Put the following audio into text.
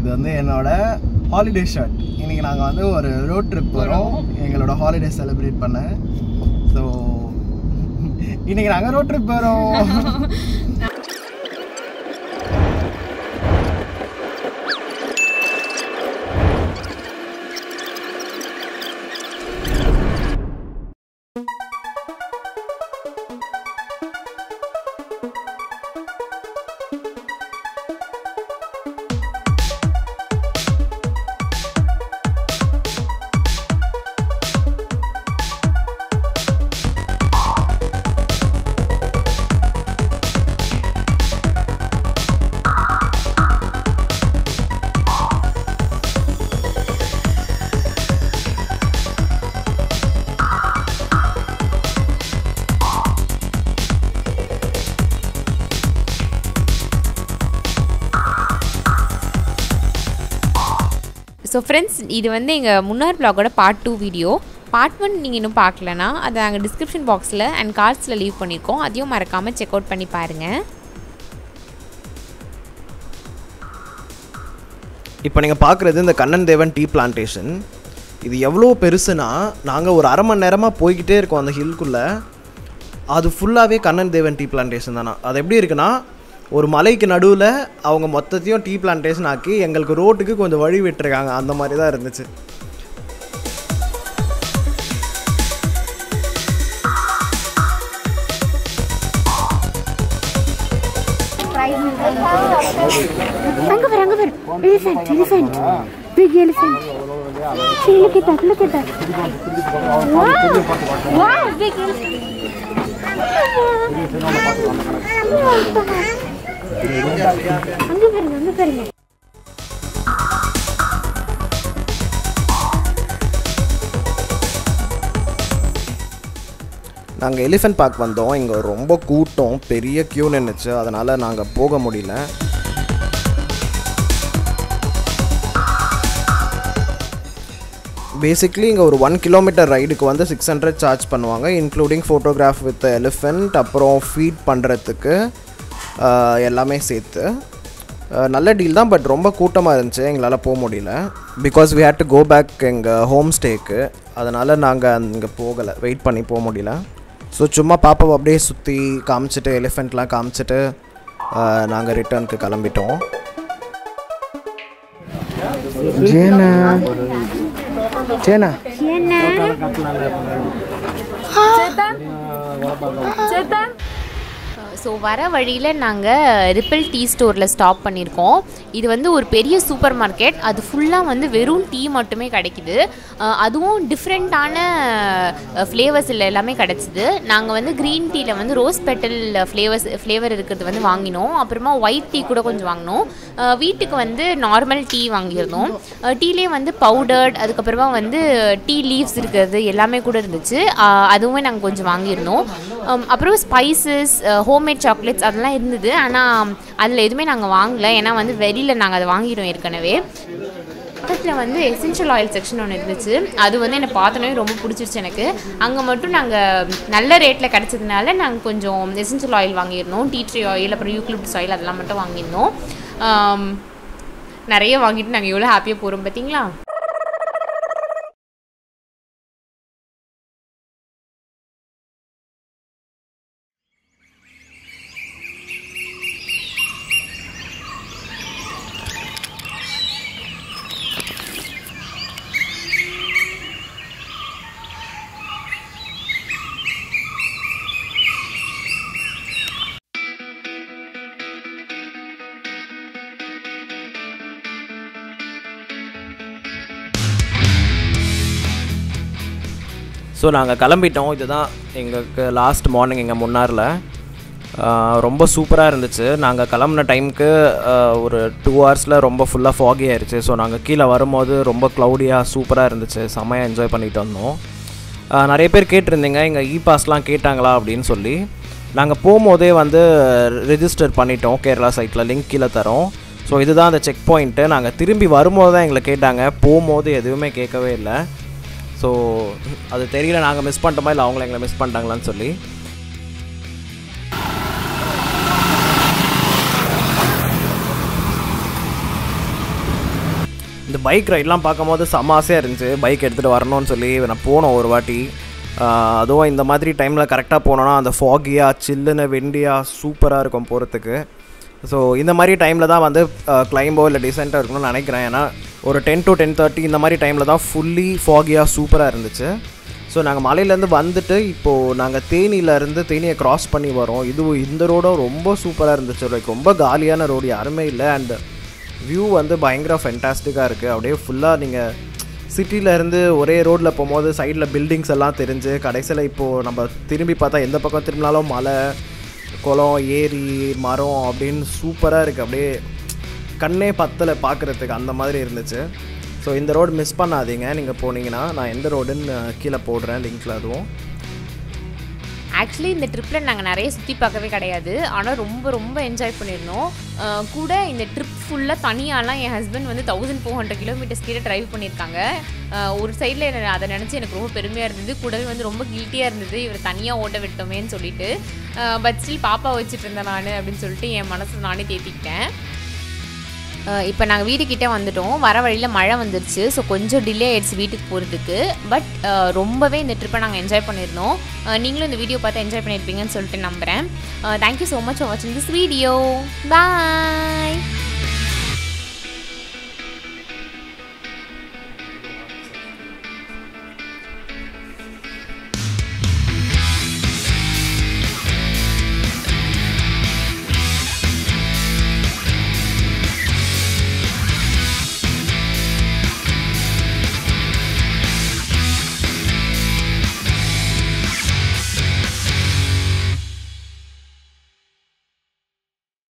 இது வந்து என்னோட ஹாலிடே ஷர்ட் இன்னைக்கு நாங்கள் வந்து ஒரு ரோட் ட்ரிப் போகிறோம் எங்களோட ஹாலிடே செலிப்ரேட் பண்ண ஸோ இன்னைக்கு நாங்கள் ரோட் ட்ரிப் போகிறோம் ஸோ ஃப்ரெண்ட்ஸ் இது வந்து எங்கள் முன்னார் பிளாகோட part two video part one நீங்கள் இன்னும் பார்க்கலனா அதை நாங்கள் டிஸ்கிரிப்ஷன் பாக்ஸில் அண்ட் கார்ட்ஸில் லீவ் பண்ணியிருக்கோம் அதையும் மறக்காமல் செக் அவுட் பண்ணி பாருங்கள் இப்போ நீங்கள் பார்க்குறது இந்த கண்ணன் தேவன் டீ பிளான்டேஷன் இது எவ்வளோ பெருசுனா நாங்கள் ஒரு அரை மணி நேரமாக போய்கிட்டே இருக்கோம் அந்த ஹில்குள்ளே அது ஃபுல்லாகவே கண்ணன் தேவன் டீ பிளான்டேஷன் தானா அது எப்படி இருக்குன்னா ஒரு மலைக்கு நடுவில் அவங்க மொத்தத்தையும் டீ பிளான்டேஷன் ஆக்கி எங்களுக்கு ரோட்டுக்கு கொஞ்சம் வழி விட்டுருக்காங்க அந்த மாதிரி தான் இருந்துச்சு அங்க பாரு அங்க பாரு elephant elephant big elephant look at that look at that wow wow big அங்க பாருங்க அங்க பாருங்க நாங்கள் எலிஃபென்ட் பார்க் வந்தோம் இங்கே ரொம்ப கூட்டம் பெரிய க்யூ நின்றுச்சு அதனால் நாங்கள் போக முடியல பேசிக்லி இங்கே ஒரு ஒன் கிலோமீட்டர் ரைடுக்கு வந்து சிக்ஸ் ஹண்ட்ரட் சார்ஜ் பண்ணுவாங்க இன்க்ளூடிங் ஃபோட்டோகிராஃப் வித் எலிஃபெண்ட் அப்புறம் ஃபீட் பண்ணுறதுக்கு எல்லாமே சேர்த்து அஹ், நல்ல டீல் தான் பட் ரொம்ப கூட்டமாக இருந்துச்சு எங்களால் போக முடியல because we had to go back எங்கள் ஹோம் ஸ்டேக்கு அதனால் நாங்கள் அங்கே போகலை வெயிட் பண்ணி போக முடியல ஸோ சும்மா பாப்பாவை அப்படியே சுற்றி காமிச்சிட்டு எலிஃபெண்ட்லாம் காமிச்சிட்டு நாங்கள் ரிட்டர்னுக்கு கிளம்பிட்டோம் ஜேனா ஜேனா ஸோ வர வழியில் நாங்கள் ரிப்பிள் டீ ஸ்டோரில் ஸ்டாப் பண்ணியிருக்கோம் இது வந்து ஒரு பெரிய சூப்பர் மார்க்கெட் அது ஃபுல்லாக வந்து வெறும் டீ மட்டுமே கிடைக்குது அஹ் அதுவும் டிஃப்ரெண்ட்டான ஃப்ளேவர்ஸில் எல்லாமே கிடச்சிது நாங்கள் வந்து க்ரீன் டீயில் வந்து ரோஸ் பெட்டல் ஃப்ளேவர்ஸ் ஃப்ளேவர் இருக்கிறது வந்து வாங்கினோம் அப்புறமா ஒயிட் டீ கூட கொஞ்சம் வாங்கினோம் அஹ் வீட்டுக்கு வந்து நார்மல் டீ வாங்கியிருந்தோம் டீலே வந்து பவுடர்ட் அதுக்கப்புறமா வந்து டீ லீவ்ஸ் இருக்கிறது எல்லாமே கூட இருந்துச்சு அஹ் அதுவுமே நாங்கள் கொஞ்சம் வாங்கியிருந்தோம் அம், அப்புறம் ஸ்பைசஸ் ஹோம்மேட் சாக்லேட்ஸ் அதெல்லாம் இருந்தது ஆனால் அதில் எதுவுமே நாங்கள் வாங்கல ஏன்னா வந்து வெளியில் நாங்கள் அதை வாங்கிடுவோம் ஏற்கனவே பக்கத்தில் வந்து எசென்ஷியல் ஆயில் செக்ஷன் ஒன்று இருந்துச்சு அது வந்து என்னை பார்த்தோன்னே ரொம்ப பிடிச்சிருச்சு எனக்கு அங்கே மட்டும் நாங்கள் நல்ல ரேட்டில் கிடச்சதுனால நாங்கள் கொஞ்சம் எசென்ஷியல் ஆயில் வாங்கியிருந்தோம் டீ ட்ரீ ஆயில் அப்புறம் யூக்லிப்ஸ் ஆயில் அதெல்லாம் மட்டும் வாங்கியிருந்தோம் ஆம், நிறைய வாங்கிட்டு நாங்கள் எவ்வளோ ஹாப்பியாக போகிறோம் பார்த்தீங்களா ஸோ நாங்கள் கிளம்பிட்டோம் இதுதான் எங்களுக்கு லாஸ்ட் மார்னிங் எங்கள் முன்னாரில் ரொம்ப சூப்பராக இருந்துச்சு நாங்கள் கிளம்புன டைமுக்கு ஒரு டூ ஹவர்ஸில் ரொம்ப ஃபுல்லாக ஃபாகி ஆயிடுச்சு ஸோ நாங்கள் கீழே வரும்போது ரொம்ப க்ளவுடியாக சூப்பராக இருந்துச்சு செம்மையாக என்ஜாய் பண்ணிட்டு வந்தோம் ஆஹ் நிறைய பேர் கேட்டிருந்தீங்க எங்கள் இ பாஸ்லாம் கேட்டாங்களா அப்படின்னு சொல்லி நாங்கள் போகும்போதே வந்து ரெஜிஸ்டர் பண்ணிட்டோம் கேரளா சைட்டில் லிங்க் கீழே தரோம் ஸோ இதுதான் அந்த செக் பாயிண்ட்டு நாங்கள் திரும்பி வரும்போது தான் எங்களை கேட்டாங்க போகும்போது எதுவுமே கேட்கவே இல்லை ஸோ அது தெரியல நாங்கள் மிஸ் பண்ணிட்டோமா இல்லை அவங்கள எங்களை மிஸ் பண்ணிட்டாங்களான்னு சொல்லி இந்த பைக் ரைட்லாம் பார்க்கும்போது செம்ம ஆசையாக இருந்துச்சு பைக் எடுத்துகிட்டு வரணும்னு சொல்லி நான் போனோம் ஒரு வாட்டி ஆஹ் அதுவும் இந்த மாதிரி டைமில் கரெக்டாக போனோன்னா அந்த ஃபாகியாக சில்லுன்னு வெண்டியாக சூப்பராக இருக்கும் போகிறதுக்கு ஸோ இந்த மாதிரி டைமில் தான் வந்து கிளைம்போ இல்லை டிசென்ட்டாக இருக்கணும்னு நினைக்கிறேன் ஏன்னா ஒரு டென் டு டென் தேர்ட்டி இந்த மாதிரி டைமில் தான் ஃபுல்லி ஃபாகியாக சூப்பராக இருந்துச்சு ஸோ நாங்கள் மலையிலேருந்து வந்துட்டு இப்போது நாங்கள் தேனியிலேருந்து தேனியை கிராஸ் பண்ணி வரோம் இது இந்த ரோடும் ரொம்ப சூப்பராக இருந்துச்சு லைக் ரொம்ப காலியான ரோடு யாருமே இல்லை அண்ட் வியூ வந்து பயங்கர ஃபென்டாஸ்டிக்காக இருக்குது அப்படியே ஃபுல்லாக நீங்கள் சிட்டியிலேருந்து ஒரே ரோட்டில் போகும்போது சைடில் பில்டிங்ஸ் எல்லாம் தெரிஞ்சு கடைசியில் இப்போது நம்ம திரும்பி பார்த்தா எந்த பக்கம் திரும்பினாலும் மலை குளம் ஏரி மரம் அப்படின்னு சூப்பராக இருக்குது அப்படியே கண்ணே பத்தலை பார்க்குறதுக்கு அந்த மாதிரி இருந்துச்சு ஸோ இந்த ரோடு மிஸ் பண்ணாதீங்க நீங்கள் போனீங்கன்னா நான் எந்த ரோடுன்னு கீழே போடுறேன் லிங்க்கில் அதுவும் ஆக்சுவலி இந்த ட்ரிப்பில் நாங்கள் நிறைய சுற்றி பார்க்கவே கிடையாது ஆனால் ரொம்ப ரொம்ப என்ஜாய் பண்ணியிருந்தோம் அஹ் கூட இந்த ட்ரிப் ஃபுல்லாக தனியாலாம் என் ஹஸ்பண்ட் வந்து தௌசண்ட் ஃபோர் ஹண்ட்ரட் கிலோமீட்டர்ஸ் கிட்ட டிரைவ் பண்ணியிருக்காங்க அஹ் ஒரு சைடில் அதை நினச்சி எனக்கு ரொம்ப பெருமையாக இருந்தது கூடவே வந்து ரொம்ப கில்ட்டியாக இருந்தது இவர் தனியாக ஓட்ட விட்டோமேன்னு சொல்லிட்டு பட் ஸ்டில் பாப்பா வச்சுட்டு இருந்தேன் நான் அப்படின்னு சொல்லிட்டு என் மனசை நானே தேத்திக்கிட்டேன் இப்போ நாங்கள் வீட்டுக்கிட்டே வந்துட்டோம் வர வழியில் மழை வந்துருச்சு ஸோ கொஞ்சம் டிலே ஆயிடுச்சு வீட்டுக்கு போகிறதுக்கு பட் ரொம்பவே இந்த ட்ரிப்பை நாங்கள் என்ஜாய் பண்ணியிருந்தோம் அஹ் நீங்களும் இந்த வீடியோ பார்த்து என்ஜாய் பண்ணியிருப்பீங்கன்னு சொல்லிட்டு நம்புகிறேன் தேங்க்யூ ஸோ மச் ஃபார் வாட்சிங் திஸ் வீடியோ பாய்